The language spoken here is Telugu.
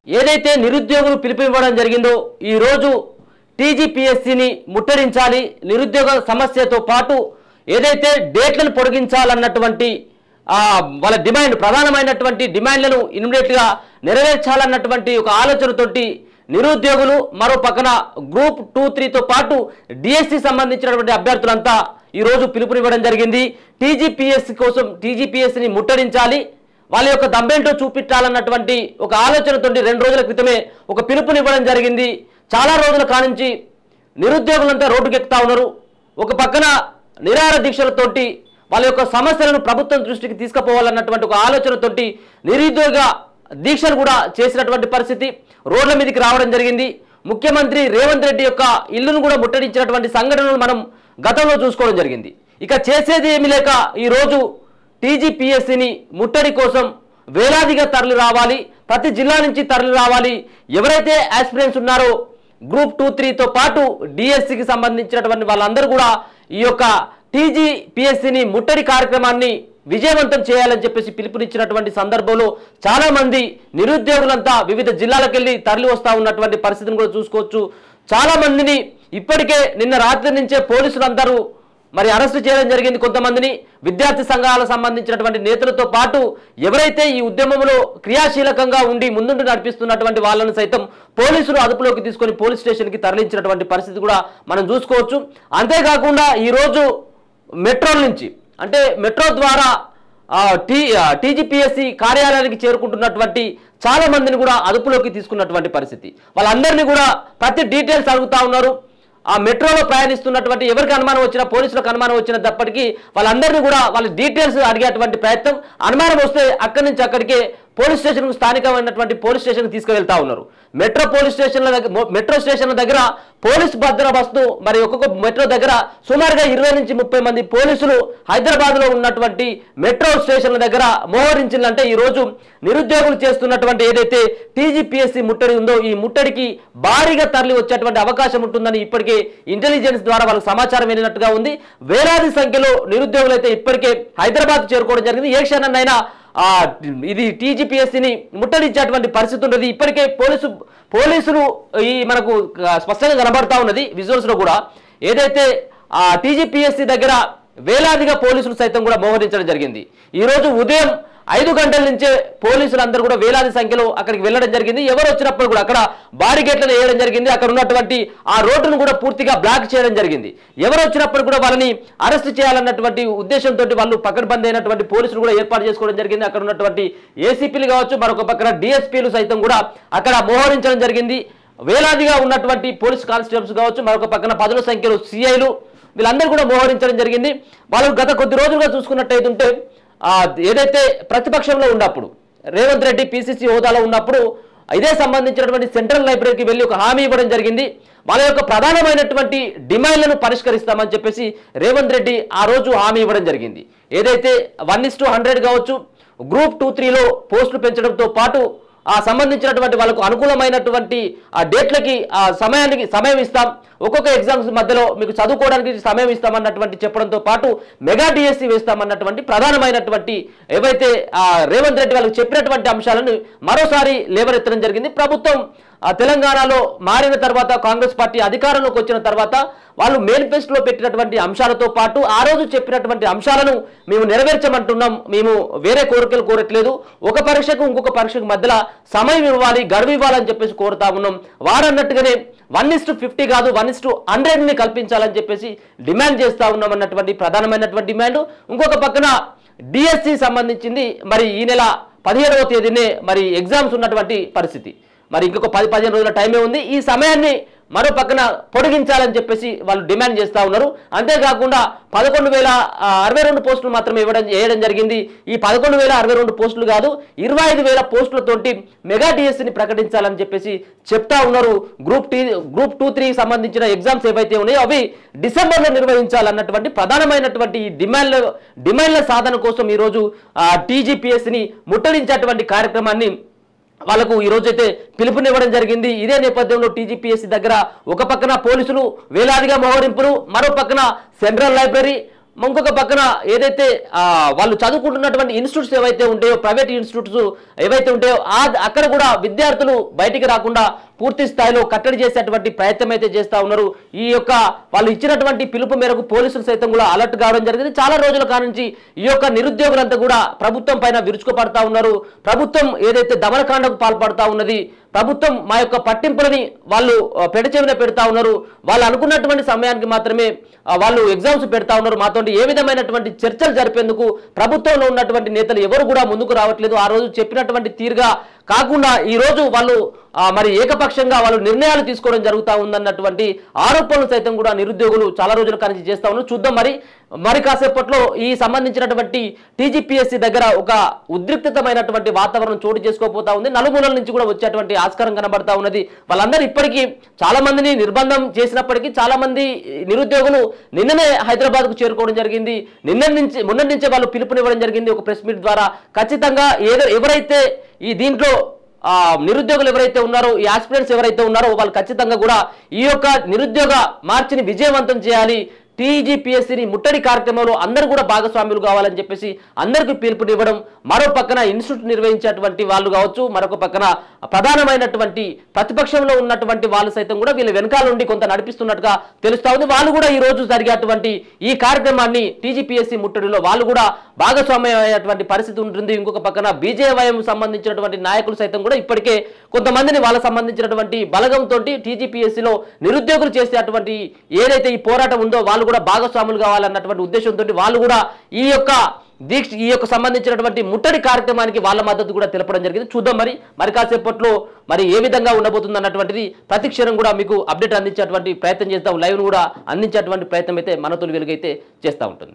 ఏదైతే నిరుద్యోగులు పిలుపు ఇవ్వడం జరిగిందో ఈ రోజు టీజీపీఎస్సీని ముట్టడించాలి నిరుద్యోగ సమస్యతో పాటు ఏదైతే డేట్లను పొడిగించాలన్నటువంటి ఆ, వాళ్ళ డిమాండ్ ప్రధానమైనటువంటి డిమాండ్లను ఇమ్మీడియట్గా నెరవేర్చాలన్నటువంటి ఒక ఆలోచనతోటి నిరుద్యోగులు మరో పక్కన గ్రూప్ టూ త్రీతో పాటు డిఎస్సి సంబంధించినటువంటి అభ్యర్థులంతా ఈ రోజు పిలుపునివ్వడం జరిగింది టీజీపీఎస్సీ కోసం టీజీపీఎస్సీని ముట్టడించాలి వాళ్ళ యొక్క దమ్మేంటో చూపించాలన్నటువంటి ఒక ఆలోచనతోటి రెండు రోజుల క్రితమే ఒక పిలుపునివ్వడం జరిగింది చాలా రోజుల కానుంచి నిరుద్యోగులంతా రోడ్డుకెక్కుతా ఉన్నారు ఒక పక్కన నిరాహార దీక్షలతోటి వాళ్ళ యొక్క సమస్యలను ప్రభుత్వం దృష్టికి తీసుకుపోవాలన్నటువంటి ఒక ఆలోచనతోటి నిరుద్యోగ దీక్షలు కూడా చేసినటువంటి పరిస్థితి రోడ్ల మీదకి రావడం జరిగింది ముఖ్యమంత్రి రేవంత్ రెడ్డి యొక్క ఇల్లును కూడా ముట్టడించినటువంటి సంఘటనలు మనం గతంలో చూసుకోవడం జరిగింది ఇక చేసేది ఏమీ లేక ఈరోజు టీజీపీఎస్సీని ముట్టడి కోసం వేలాదిగా తరలి రావాలి ప్రతి జిల్లా నుంచి తరలి రావాలి ఎవరైతే ఆస్పిరెంట్స్ ఉన్నారో గ్రూప్ టూ త్రీతో పాటు డిఎస్సికి సంబంధించినటువంటి వాళ్ళందరూ కూడా ఈ యొక్క టీజీపీఎస్సీని ముట్టడి కార్యక్రమాన్ని విజయవంతం చేయాలని చెప్పేసి పిలుపునిచ్చినటువంటి సందర్భంలో చాలా మంది నిరుద్యోగులంతా వివిధ జిల్లాలకు వెళ్ళి తరలి వస్తా ఉన్నటువంటి పరిస్థితిని కూడా చూసుకోవచ్చు చాలా మందిని ఇప్పటికే నిన్న రాత్రి నుంచే పోలీసులందరూ మరి అరెస్టు చేయడం జరిగింది కొంతమందిని విద్యార్థి సంఘాలకు సంబంధించినటువంటి నేతలతో పాటు ఎవరైతే ఈ ఉద్యమంలో క్రియాశీలకంగా ఉండి ముందుండి నడిపిస్తున్నటువంటి వాళ్ళని సైతం పోలీసులు అదుపులోకి తీసుకొని పోలీస్ స్టేషన్కి తరలించినటువంటి పరిస్థితి కూడా మనం చూసుకోవచ్చు అంతేకాకుండా ఈరోజు మెట్రోల నుంచి అంటే మెట్రో ద్వారా ఆ, టీ టీజీపీఎస్సీ కార్యాలయానికి చేరుకుంటున్నటువంటి చాలా మందిని కూడా అదుపులోకి తీసుకున్నటువంటి పరిస్థితి వాళ్ళందరినీ కూడా ప్రతి డీటెయిల్స్ అడుగుతా ఉన్నారు ఆ మెట్రోలో ప్రయాణిస్తున్నటువంటి ఎవరికి అనుమానం వచ్చినా పోలీసులకు అనుమానం వచ్చినప్పటికీ వాళ్ళందరినీ కూడా వాళ్ళ డీటెయిల్స్ అడిగేటువంటి ప్రయత్నం అనుమానం వస్తే అక్కడి నుంచి అక్కడికే పోలీస్ స్టేషన్ స్థానికమైనటువంటి పోలీస్ స్టేషన్కి తీసుకువెళ్తా ఉన్నారు మెట్రో పోలీస్ స్టేషన్ల దగ్గర మొ- మెట్రో స్టేషన్ల దగ్గర పోలీస్ బందోబస్తు మరి ఒక్కొక్క మెట్రో దగ్గర సుమారుగా ఇరవై నుంచి ముప్పై మంది పోలీసులు హైదరాబాద్ లో ఉన్నటువంటి మెట్రో స్టేషన్ల దగ్గర మోహరించిందంటే ఈ రోజు నిరుద్యోగులు చేస్తున్నటువంటి ఏదైతే టీజీపీఎస్సీ ముట్టడి ఉందో ఈ ముట్టడికి భారీగా తరలి వచ్చేటువంటి అవకాశం ఉంటుందని ఇప్పటికే ఇంటెలిజెన్స్ ద్వారా వాళ్ళకి సమాచారం వెళ్ళినట్టుగా ఉంది వేలాది సంఖ్యలో నిరుద్యోగులు అయితే ఇప్పటికే హైదరాబాద్ చేరుకోవడం జరిగింది ఏ క్షణాన్నైనా ఆ, ఇది టీజీపీఎస్సీని ముట్టడించేటువంటి పరిస్థితి ఉన్నది ఇప్పటికే పోలీసు పోలీసులు ఈ మనకు ఆ, స్పష్టంగా కనబడతా ఉన్నది విజువల్స్ లో కూడా ఏదైతే ఆ టీజీపీఎస్సీ దగ్గర వేలాదిగా పోలీసులు సైతం కూడా మోహరించడం జరిగింది ఈ రోజు ఉదయం ఐదు గంటల నుంచే పోలీసులు అందరూ కూడా వేలాది సంఖ్యలో అక్కడికి వెళ్ళడం జరిగింది ఎవరు వచ్చినప్పుడు కూడా అక్కడ బారిగేట్లను వేయడం జరిగింది అక్కడ ఉన్నటువంటి ఆ రోడ్డును కూడా పూర్తిగా బ్లాక్ చేయడం జరిగింది ఎవరు వచ్చినప్పుడు కూడా వాళ్ళని అరెస్ట్ చేయాలన్నటువంటి ఉద్దేశంతో వాళ్ళు పకడ్బందీ అయినటువంటి పోలీసులు కూడా ఏర్పాటు చేసుకోవడం జరిగింది అక్కడ ఉన్నటువంటి ఏసీపీలు కావచ్చు మరొక పక్కన డిఎస్పీలు సైతం కూడా అక్కడ మోహరించడం జరిగింది వేలాదిగా ఉన్నటువంటి పోలీస్ కానిస్టేబుల్స్ కావచ్చు మరొక పక్కన పదుల సంఖ్యలో సిఐలు వీళ్ళందరూ కూడా మోహరించడం జరిగింది వాళ్ళు గత కొద్ది రోజులుగా చూసుకున్నట్టయితుంటే ఆ, ఏదైతే ప్రతిపక్షంలో ఉన్నప్పుడు రేవంత్ రెడ్డి పిసిసి హోదాలో ఉన్నప్పుడు ఇదే సంబంధించినటువంటి సెంట్రల్ లైబ్రరీకి వెళ్ళి ఒక హామీ ఇవ్వడం జరిగింది వాళ్ళ యొక్క ప్రధానమైనటువంటి డిమాండ్లను పరిష్కరిస్తామని చెప్పేసి రేవంత్ రెడ్డి ఆ రోజు హామీ ఇవ్వడం జరిగింది ఏదైతే వన్ ఇస్ టు హండ్రెడ్ కావచ్చు గ్రూప్ టూ త్రీలో పోస్టులు పెంచడంతో పాటు ఆ సంబంధించినటువంటి వాళ్ళకు అనుకూలమైనటువంటి ఆ డేట్లకి ఆ సమయానికి సమయం ఇస్తాం ఒక్కొక్క ఎగ్జామ్స్ మధ్యలో మీకు చదువుకోవడానికి సమయం ఇస్తామన్నటువంటి చెప్పడంతో పాటు మెగా డిఎస్సి వేస్తామన్నటువంటి ప్రధానమైనటువంటి ఏవైతే ఆ రేవంత్ రెడ్డి వాళ్ళకి చెప్పినటువంటి అంశాలను మరోసారి లేవనెత్తడం జరిగింది ప్రభుత్వం ఆ తెలంగాణలో మారిన తర్వాత కాంగ్రెస్ పార్టీ అధికారంలోకి వచ్చిన తర్వాత వాళ్ళు మేనిఫెస్టోలో పెట్టినటువంటి అంశాలతో పాటు ఆ రోజు చెప్పినటువంటి అంశాలను మేము నెరవేర్చమంటున్నాం మేము వేరే కోరికలు కోరట్లేదు ఒక పరీక్షకు ఇంకొక పరీక్షకు మధ్యలో సమయం ఇవ్వాలి గడువు ఇవ్వాలని చెప్పేసి కోరుతా ఉన్నాం వారన్నట్టుగానే వన్ ఇస్ టు ఫిఫ్టీ కాదు వన్ ఇస్ టు హండ్రెడ్ని కల్పించాలని చెప్పేసి డిమాండ్ చేస్తా ఉన్నాం అన్నటువంటి ప్రధానమైనటువంటి డిమాండ్ ఇంకొక పక్కన డిఎస్సి సంబంధించింది మరి ఈ నెల పదిహేడవ తేదీనే మరి ఎగ్జామ్స్ ఉన్నటువంటి పరిస్థితి మరి ఇంకొక పది పదిహేను రోజుల టైమే ఉంది ఈ సమయాన్ని మరో పక్కన పొడిగించాలని చెప్పేసి వాళ్ళు డిమాండ్ చేస్తా ఉన్నారు అంతేకాకుండా పదకొండు వేల ఆ, అరవై రెండు పోస్టులు మాత్రమే ఇవ్వడం వేయడం జరిగింది ఈ పదకొండు వేల అరవై రెండు పోస్టులు కాదు ఇరవై ఐదు వేల పోస్టులతోటి మెగా డిఎస్సిని ప్రకటించాలని చెప్పేసి చెప్తా ఉన్నారు గ్రూప్ టీ గ్రూప్ టూ త్రీకి సంబంధించిన ఎగ్జామ్స్ ఏవైతే ఉన్నాయో అవి డిసెంబర్లో నిర్వహించాలన్నటువంటి ప్రధానమైనటువంటి ఈ డిమాండ్ల డిమాండ్ల సాధన కోసం ఈరోజు టీజీపీఎస్సిని ముట్టడించేటువంటి కార్యక్రమాన్ని వాళ్ళకు ఈ రోజైతే పిలుపునివ్వడం జరిగింది ఇదే నేపథ్యంలో టీజీపీఎస్సీ దగ్గర ఒక పక్కన పోలీసులు వేలాదిగా మోహరింపులు మరో పక్కన సెంట్రల్ లైబ్రరీ ఇంకొక పక్కన ఏదైతే ఆ, వాళ్ళు చదువుకుంటున్నటువంటి ఇన్స్టిట్యూట్స్ ఏవైతే ఉంటాయో ప్రైవేట్ ఇన్స్టిట్యూట్స్ ఏవైతే ఉంటాయో ఆ అక్కడ కూడా విద్యార్థులు బయటికి రాకుండా పూర్తి స్థాయిలో కట్టడి చేసేటువంటి ప్రయత్నం అయితే చేస్తా ఉన్నారు ఈ యొక్క వాళ్ళు ఇచ్చినటువంటి పిలుపు మేరకు పోలీసులు సైతం కూడా అలర్ట్ కావడం జరిగింది చాలా రోజుల కానుంచి ఈ యొక్క నిరుద్యోగులంతా కూడా ప్రభుత్వం పైన విరుచుకుపడతా ఉన్నారు ప్రభుత్వం ఏదైతే దమనకాండకు పాల్పడతా ఉన్నది ప్రభుత్వం మా యొక్క పట్టింపులని వాళ్ళు ఆ, పెడచెవిన పెడతా ఉన్నారు వాళ్ళు అనుకున్నటువంటి సమయానికి మాత్రమే ఆ, వాళ్ళు ఎగ్జామ్స్ పెడతా ఉన్నారు మాతో ఏ విధమైనటువంటి చర్చలు జరిపేందుకు ప్రభుత్వంలో ఉన్నటువంటి నేతలు ఎవరు కూడా ముందుకు రావట్లేదు ఆ రోజు చెప్పినటువంటి తీరుగా కాకుండా ఈ రోజు వాళ్ళు ఆ, మరి ఏకపక్షంగా వాళ్ళు నిర్ణయాలు తీసుకోవడం జరుగుతూ ఉందన్నటువంటి ఆరోపణలు సైతం కూడా నిరుద్యోగులు చాలా రోజుల కానించి చేస్తా ఉన్నారు చూద్దాం మరి మరి కాసేపట్లో ఈ సంబంధించినటువంటి టీజీపీఎస్సీ దగ్గర ఒక ఉద్రిక్తమైనటువంటి వాతావరణం చోటు చేసుకోపోతా ఉంది నలుమూలల నుంచి కూడా వచ్చేటువంటి ఆస్కారం కనబడతా ఉన్నది వాళ్ళందరూ ఇప్పటికీ చాలా మందిని నిర్బంధం చేసినప్పటికీ చాలా మంది నిరుద్యోగులు నిన్ననే హైదరాబాద్ కు చేరుకోవడం జరిగింది నిన్న నుంచి మొన్న నుంచే వాళ్ళు పిలుపునివ్వడం జరిగింది ఒక ప్రెస్ మీట్ ద్వారా ఖచ్చితంగా ఏదో ఎవరైతే ఈ దీంట్లో ఆ నిరుద్యోగులు ఎవరైతే ఉన్నారో ఈ ఆస్పిరెంట్స్ ఎవరైతే ఉన్నారో వాళ్ళు ఖచ్చితంగా కూడా ఈ యొక్క నిరుద్యోగ మార్చిని విజయవంతం చేయాలి టీజీపీఎస్సీని ముట్టడి కార్యక్రమంలో అందరూ కూడా భాగస్వాములు కావాలని చెప్పేసి అందరికీ పిలుపునివ్వడం మరో పక్కన ఇన్స్టిట్యూట్ నిర్వహించేటువంటి వాళ్ళు కావచ్చు మరొక పక్కన ప్రధానమైనటువంటి ప్రతిపక్షంలో ఉన్నటువంటి వాళ్ళు సైతం కూడా వీళ్ళ వెనకాల నుండి కొంత నడిపిస్తున్నట్టుగా తెలుస్తా ఉంది వాళ్ళు కూడా ఈ రోజు జరిగేటువంటి ఈ కార్యక్రమాన్ని టీజీపీఎస్సీ ముట్టడిలో వాళ్ళు కూడా భాగస్వామ్యం అయ్యేటువంటి పరిస్థితి ఉంటుంది ఇంకొక పక్కన బీజేవైఎం సంబంధించినటువంటి నాయకులు సైతం కూడా ఇప్పటికే కొంతమందిని వాళ్ళకి సంబంధించినటువంటి బలగంతో టీజీపీఎస్సీలో నిరుద్యోగులు చేసేటువంటి ఏదైతే ఈ పోరాటం ఉందో వాళ్ళు కూడా భాగస్వాములు కావాలన్నటువంటి ఉద్దేశంతో వాళ్ళు కూడా ఈ యొక్క దీక్ష ఈ యొక్క సంబంధించినటువంటి ముట్టడి కార్యక్రమానికి వాళ్ళ మద్దతు కూడా తెలపడం జరిగింది చూద్దాం మరి మరి కాసేపట్లో మరి ఏ విధంగా ఉండబోతుంది అన్నటువంటిది ప్రతి క్షణం కూడా మీకు అప్డేట్ అందించేటువంటి ప్రయత్నం చేస్తాం లైవ్ కూడా అందించేటువంటి ప్రయత్నం అయితే మన తొలి వెలుగైతే చేస్తూ ఉంటుంది